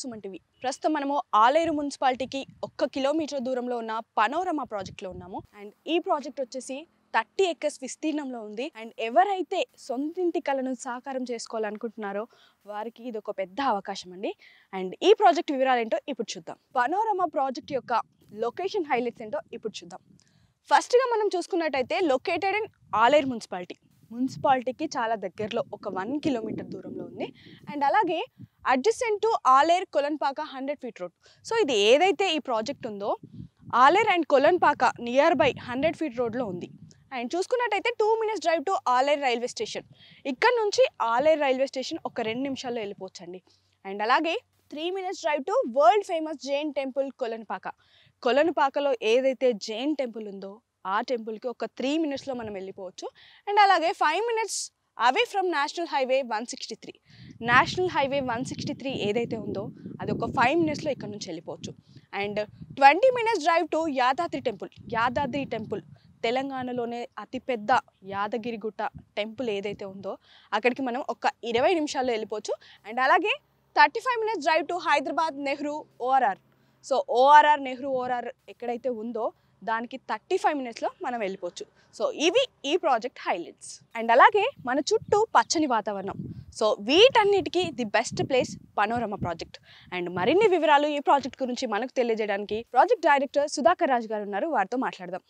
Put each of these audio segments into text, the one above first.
Suman TV ప్రస్తుతం మనము ఆలేరు మున్సిపాలిటీకి ఒక్క కిలోమీటర్ దూరంలో ఉన్న పనోరమా ప్రాజెక్ట్లో ఉన్నాము అండ్ ఈ ప్రాజెక్ట్ వచ్చేసి థర్టీ ఎకర్స్ విస్తీర్ణంలో ఉంది అండ్ ఎవరైతే సొంతింటి కళను సాకారం చేసుకోవాలనుకుంటున్నారో వారికి ఇది ఒక పెద్ద అవకాశం అండి అండ్ ఈ ప్రాజెక్ట్ వివరాలు ఏంటో ఇప్పుడు చూద్దాం పనోరమా ప్రాజెక్ట్ యొక్క లొకేషన్ హైలైట్స్ ఏంటో ఇప్పుడు చూద్దాం ఫస్ట్గా మనం చూసుకున్నట్టయితే లొకేటెడ్ ఇన్ ఆలేరు మున్సిపాలిటీ మున్సిపాలిటీకి చాలా దగ్గరలో ఒక వన్ కిలోమీటర్ దూరంలో ఉంది అండ్ అలాగే adjacent to Aler Kolanpaka hundred feet road so ఇది ఏదైతే ఈ ప్రాజెక్ట్ ఉందో Aler and Kolanpaka near by hundred feet రోడ్లో ఉంది అండ్ చూసుకున్నట్టయితే two minutes drive to Aler railway station ఇక్కడ నుంచి ఆలేర్ రైల్వే స్టేషన్ ఒక రెండు నిమిషాల్లో వెళ్ళిపోవచ్చండి అండ్ అలాగే three minutes drive to world famous Jain temple Kolanpaka కొలనుపాకలో ఏదైతే జైన్ టెంపుల్ ఉందో ఆ టెంపుల్కి ఒక త్రీ మినిట్స్లో మనం వెళ్ళిపోవచ్చు అండ్ అలాగే five minutes away from national highway one sixty three national highway one sixty three ఏదైతే ఉందో అది ఒక ఫైవ్ మినిట్స్లో ఇక్కడ నుంచి వెళ్ళిపోవచ్చు and twenty minutes drive to Yadadri temple Yadadri temple తెలంగాణలోనే అతిపెద్ద యాదగిరిగుట్ట టెంపుల్ ఏదైతే ఉందో అక్కడికి మనం ఒక ఇరవై నిమిషాల్లో వెళ్ళిపోవచ్చు అండ్ అలాగే thirty five minutes drive to Hyderabad Nehru ORR so ORR Nehru ORR ఎక్కడైతే ఉందో దానికి థర్టీ ఫైవ్ మినిట్స్లో మనం వెళ్ళిపోవచ్చు సో ఇవి ఈ ప్రాజెక్ట్ హైలైట్స్ అండ్ అలాగే మన చుట్టూ పచ్చని వాతావరణం సో వీటన్నిటికీ the best place panorama project and మరిన్ని వివరాలు ఈ ప్రాజెక్ట్ గురించి మనకు తెలియజేయడానికి ప్రాజెక్ట్ డైరెక్టర్ సుధాకర్ రాజు గారు ఉన్నారు వారితో మాట్లాడదాం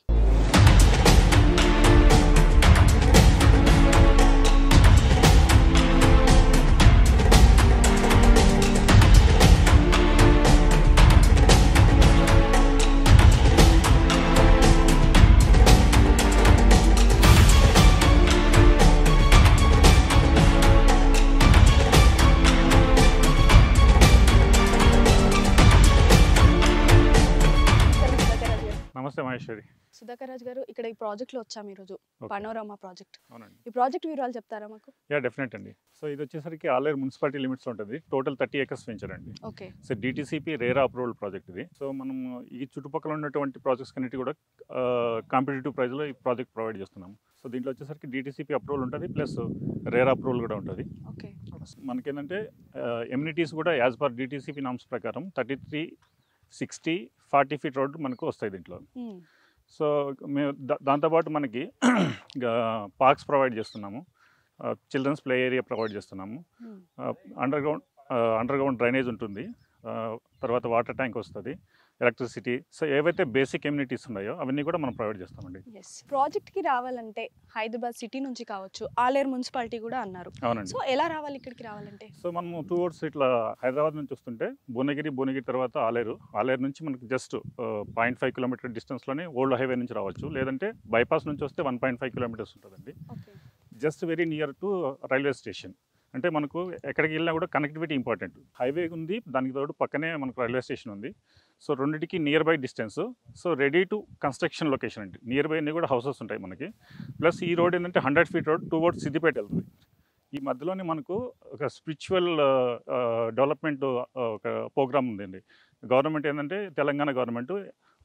సుధాకర్ రాజు గారు. నమస్తే మహేశ్వరి సుధాకర్ రాజు గారు ఇక్కడ ఈ ప్రాజెక్ట్లో వచ్చాము ఈరోజు Okay. పనోరమా ప్రాజెక్ట్ అవునండి ఈ ప్రాజెక్ట్ వివరాలు చెప్తారా మాకు యా డెఫినెట్ అండి సో ఇది వచ్చేసరికి ఆలేరు మున్సిపాలిటీ లిమిట్స్ ఉంటుంది టోటల్ థర్టీ ఏకర్స్ వెంచర్ అండి okay so DTCP RERA approval project ఇది సో మనం ఈ చుట్టుపక్కల ఉన్నటువంటి ప్రాజెక్ట్స్ కన్నిటి కూడా కాంపిటేటివ్ ప్రైస్లో ఈ ప్రాజెక్ట్ ప్రొవైడ్ చేస్తున్నాము సో దీంట్లో వచ్చేసరికి డిటీసీపీ అప్రూవల్ ఉంటుంది ప్లస్ రేరా అప్రూవల్ కూడా ఉంటుంది ఓకే మనకేంటంటే ఎమ్యూనిటీస్ కూడా యాజ్ పర్ డిటీసీపీ నామ్స్ ప్రకారం thirty three sixty forty feet road మనకు వస్తాయి దీంట్లో సో మేము దా- దాంతోపాటు మనకి పార్క్స్ ప్రొవైడ్ చేస్తున్నాము చిల్డ్రన్స్ ప్లే ఏరియా ప్రొవైడ్ చేస్తున్నాము underground underground drainage ఉంటుంది ఆ, తర్వాత వాటర్ ట్యాంక్ వస్తుంది ఎలక్ట్రిసిటీ సో ఏవైతే బేసిక్ ఎమ్యూనిటీస్ ఉన్నాయో అవన్నీ కూడా మనం ప్రొవైడ్ చేస్తామండి ఎస్ ప్రాజెక్ట్కి రావాలంటే హైదరాబాద్ సిటీ నుంచి కావచ్చు ఆలేరు మున్సిపాలిటీ కూడా అన్నారు అవునండి సో ఎలా రావాలి ఇక్కడికి రావాలంటే సో మనము టూ అవర్స్ ఇట్లా హైదరాబాద్ నుంచి వస్తుంటే భువనగిరి భువనగిరి తర్వాత ఆలేరు ఆలేరు నుంచి మనకి జస్ట్ పాయింట్ ఫైవ్ కిలోమీటర్ డిస్టెన్స్లోనే ఓల్డ్ హైవే నుంచి రావచ్చు లేదంటే బైపాస్ నుంచి వస్తే వన్ పాయింట్ ఫైవ్ కిలోమీటర్స్ ఉంటుందండి okay just very near to railway station అంటే మనకు ఎక్కడికి వెళ్ళినా కూడా కనెక్టివిటీ ఇంపార్టెంట్ హైవే ఉంది దానికి తోడు పక్కనే మనకు రైల్వే స్టేషన్ ఉంది సో రెండింటికి near by distance so ready to construction location అండి నియర్ బై అన్ని కూడా హౌసెస్ ఉంటాయి మనకి ప్లస్ ఈ రోడ్ ఏంటంటే hundred feet road towards Siddipet వెళ్తుంది ఈ మధ్యలోనే మనకు ఒక స్పిరిచువల్ డెవలప్మెంట్ ఒక ప్రోగ్రామ్ ఉందండి గవర్నమెంట్ ఏంటంటే తెలంగాణ గవర్నమెంట్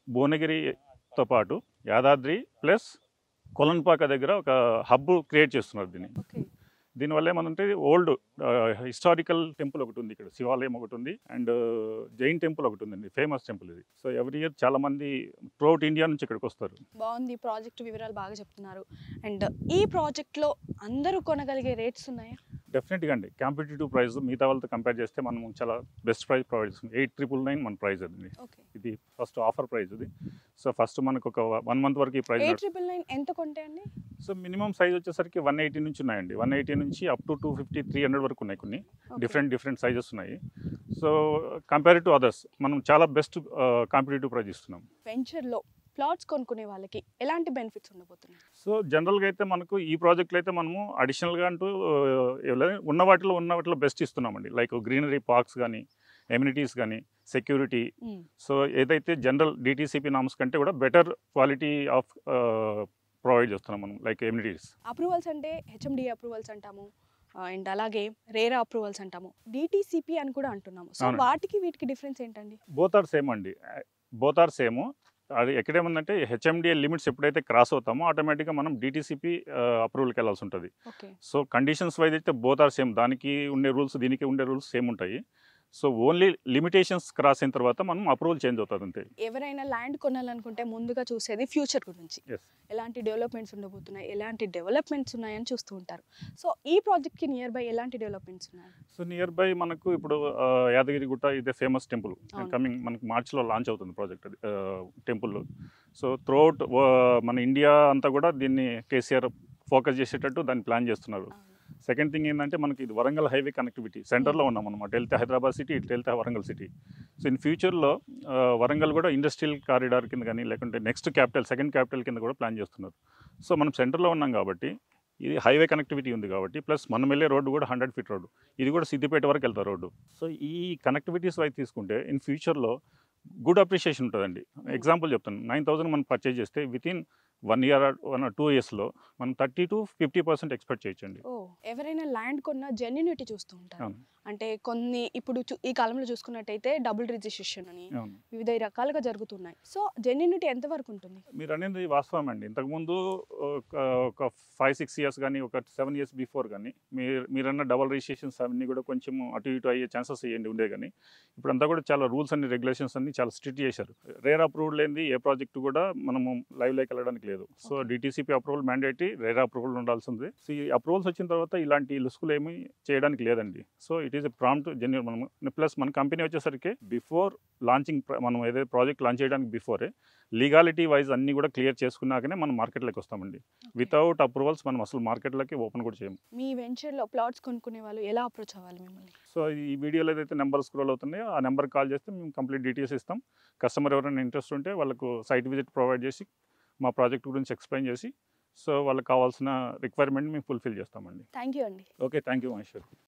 భువనగిరితో పాటు యాదాద్రి ప్లస్ కొలన్పాక దగ్గర ఒక హబ్ క్రియేట్ చేస్తున్నారు దీన్ని ఓకే దీనివల్ల ఏమంటే ఓల్డ్ హిస్టారికల్ టెంపుల్ ఒకటి ఉంది ఇక్కడ శివాలయం ఒకటి ఉంది అండ్ జైన్ టెంపుల్ ఒకటి ఉందండి ఫేమస్ టెంపుల్ ఇది సో ఎవ్రీ ఇయర్ చాలా మంది త్రూఅవుట్ ఇండియా నుంచి ఇక్కడికి వస్తారు బాగుంది ప్రాజెక్ట్ వివరాలు బాగా చెప్తున్నారు అండ్ ఈ ప్రాజెక్ట్లో అందరూ కొనగలిగే రేట్స్ ఉన్నాయా డెఫినెట్గా అండి కాంపిటేటివ్ ప్రైస్ మిగతా వాళ్ళతో కంపేర్ చేస్తే మనం చాలా బెస్ట్ ప్రైస్ ప్రొవైడ్ చేస్తాం ఎయిట్ ట్రిపుల్ నైన్ మన ప్రైస్ అది ఓకే ఇది ఫస్ట్ ఆఫర్ ప్రైస్ ఇది సో ఫస్ట్ మనకు ఒక వన్ మంత్ వరకు ఈ ఎయిట్ ప్రైస్ ట్రిపుల్ నైన్ ఎంత కొంటే అండి సో మినిమం సైజ్ వచ్చేసరికి వన్ ఎయిటీ నుంచి ఉన్నాయండి వన్ ఎయిటీ నుంచి up to two fifty three hundred వరకు ఉన్నాయి కొన్ని Okay. డిఫరెంట్ డిఫరెంట్ సైజెస్ ఉన్నాయి సో కంపేర్ టు అదర్స్ మనం చాలా బెస్ట్ కాంపిటేటివ్ ప్రైస్ ఇస్తున్నాం వెంచర్లో ప్లాట్స్ కొనుక్కునే వాళ్ళకి ఎలాంటి బెనిఫిట్స్ ఉండబోతున్నాయి సో జనరల్గా అయితే మనకు ఈ ప్రాజెక్ట్లో అయితే మనము అడిషనల్గా అంటూ ఆ, ఎవరైనా ఉన్న వాటిలో ఉన్న వాటిలో బెస్ట్ ఇస్తున్నామండి లైక్ గ్రీనరీ పార్క్స్ కానీ ఎమ్యూనిటీస్ కానీ సెక్యూరిటీ సో ఏదైతే జనరల్ డిటీసీపీ నామ్స్ కంటే కూడా బెటర్ క్వాలిటీ ఆఫ్ ప్రొవైడ్ చేస్తున్నాం మనం లైక్ ఎమ్యూనిటీస్ అప్రూవల్స్ అంటే హెచ్ఎండి అప్రూవల్స్ అంటాము అండ్ అలాగే రేరా అప్రూవల్స్ అంటాము డిటీసీపీ అని కూడా అంటున్నాము సో అవునండి. వాటికి వీటికి డిఫరెన్స్ ఏంటండి బోత్ ఆర్ సేమ్ అండి బోత్ ఆర్ సేమ్ అది ఎక్కడేముందంటే హెచ్ఎండిఏ లిమిట్స్ ఎప్పుడైతే క్రాస్ అవుతామో ఆటోమేటిక్గా మనం డిటీసీపీ అప్రూవల్కి వెళ్ళాల్సి ఉంటుంది ఓకే సో కండిషన్స్ వైజ్ అయితే బోత్ ఆర్ సేమ్ దానికి ఉండే రూల్స్ దీనికి ఉండే రూల్స్ సేమ్ ఉంటాయి సో ఓన్లీ లిమిటేషన్స్ క్రాస్ అయిన తర్వాత మనం అప్రూవల్ చేంజ్ అవుతుంది అంతే ఎవరైనా ల్యాండ్ కొనాలనుకుంటే ముందుగా చూసేది ఫ్యూచర్ గురించి Yes. ఎలాంటి డెవలప్మెంట్స్ ఉండబోతున్నాయి ఎలాంటి డెవలప్మెంట్స్ ఉన్నాయని చూస్తూ ఉంటారు సో ఈ ప్రాజెక్ట్కి నియర్ బై ఎలాంటి డెవలప్మెంట్స్ ఉన్నాయి సో నియర్ బై మనకు ఇప్పుడు ఆ, యాదగిరిగుట్ట ఇదే ఫేమస్ టెంపుల్ అవును. కమింగ్ మనకు మార్చ్లో లాంచ్ అవుతుంది ప్రాజెక్ట్ అది టెంపుల్ సో త్రూఅవుట్ మన ఇండియా అంతా కూడా దీన్ని కేసీఆర్ ఫోకస్ చేసేటట్టు దాన్ని ప్లాన్ చేస్తున్నారు సెకండ్ థింగ్ ఏంటంటే మనకి ఇది వరంగల్ హైవే కనెక్టివిటీ సెంటర్లో ఉన్నాం అనమాట వెళ్తే హైదరాబాద్ సిటీ ఇటు వెళ్తే వరంగల్ సిటీ సో ఇన్ ఫ్యూచర్లో వరంగల్ కూడా ఇండస్ట్రియల్ కారిడార్ కింద కానీ లేకుంటే నెక్స్ట్ క్యాపిటల్ సెకండ్ క్యాపిటల్ కింద కూడా ప్లాన్ చేస్తున్నారు సో మనం సెంటర్లో ఉన్నాం కాబట్టి ఇది హైవే కనెక్టివిటీ ఉంది కాబట్టి ప్లస్ మనం వెళ్ళే రోడ్డు కూడా హండ్రెడ్ ఫీట్ రోడ్డు ఇది కూడా సిద్దిపేట వరకు వెళ్తారు రోడ్డు సో ఈ కనెక్టివిటీస్ వైపు తీసుకుంటే ఇన్ ఫ్యూచర్లో గుడ్ అప్రిషియేషన్ ఉంటుందండి ఎగ్జాంపుల్ చెప్తాను నైన్ థౌసండ్ మనం పర్చేజ్ చేస్తే within one year one two ఇయర్స్లో మనం thirty to fifty percent expect చేయొచ్చండి ఓ ఎవరైనా ల్యాండ్ కొన్న జెన్యునిటీ చూస్తూ ఉంటారు అవును అంటే కొన్ని ఇప్పుడు చూ- ఈ కాలంలో చూసుకున్నట్టయితే డబుల్ రిజిస్ట్రేషన్ అని అవును వివిధ రకాలుగా జరుగుతున్నాయి సో జెన్యునిటీ ఎంతవరకు ఉంటుంది మీరు అనేది వాస్తవం అండి ఇంతకుముందు ఒక ఒక ఫైవ్ సిక్స్ ఇయర్స్ కానీ ఒక సెవెన్ ఇయర్స్ బిఫోర్ కానీ మీరు మీరన్న డబల్ రిజిస్ట్రేషన్స్ అవన్నీ కూడా కొంచెం అటు ఇటు అయ్యే ఛాన్సెస్ ఇవ్వండి ఉండే కానీ ఇప్పుడు అంతా కూడా చాలా రూల్స్ అన్ని రెగ్యులేషన్స్ అన్ని చాలా స్ట్రిక్ట్ చేశారు రేర్ అప్రూవల్ లేనిది ఏ ప్రాజెక్ట్ కూడా మనము లైవ్ లైక్ వెళ్ళడానికి లేదు so DTCP approval mandatory RERA approval ఉండాల్సింది సో ఈ అప్రూవల్స్ వచ్చిన తర్వాత ఇలాంటి లుసుకులు ఏమీ చేయడానికి లేదండి so it is a prompt genuine మనం ప్లస్ మన కంపెనీ వచ్చేసరికి బిఫోర్ లాంచింగ్ మనం ఏదైతే ప్రాజెక్ట్ లాంచ్ చేయడానికి బిఫోరే లీగాలిటీ వైజ్ అన్ని కూడా క్లియర్ చేసుకున్నాకనే మనం మార్కెట్లోకి వస్తామండి వితౌట్ అప్రూవల్స్ మనం అసలు మార్కెట్లోకి ఓపెన్ కూడా చేయము మీ వెంచర్లో ప్లాట్స్ కొనుక్కునే వాళ్ళు ఎలా అప్రోచ్ అవ్వాలి మిమ్మల్ని సో ఈ వీడియోలో ఏదైతే నెంబర్ స్క్రోల్ అవుతున్నాయో ఆ నెంబర్ కాల్ చేస్తే మేము కంప్లీట్ డీటెయిల్స్ ఇస్తాం కస్టమర్ ఎవరైనా ఇంట్రెస్ట్ ఉంటే వాళ్ళకు సైట్ విజిట్ ప్రొవైడ్ చేసి మా ప్రాజెక్ట్ గురించి ఎక్స్ప్లెయిన్ చేసి సో వాళ్ళకి కావాల్సిన రిక్వైర్మెంట్ మేము ఫుల్ఫిల్ చేస్తామండి థ్యాంక్ యూ అండి ఓకే థ్యాంక్ యూ మహేశ్వర్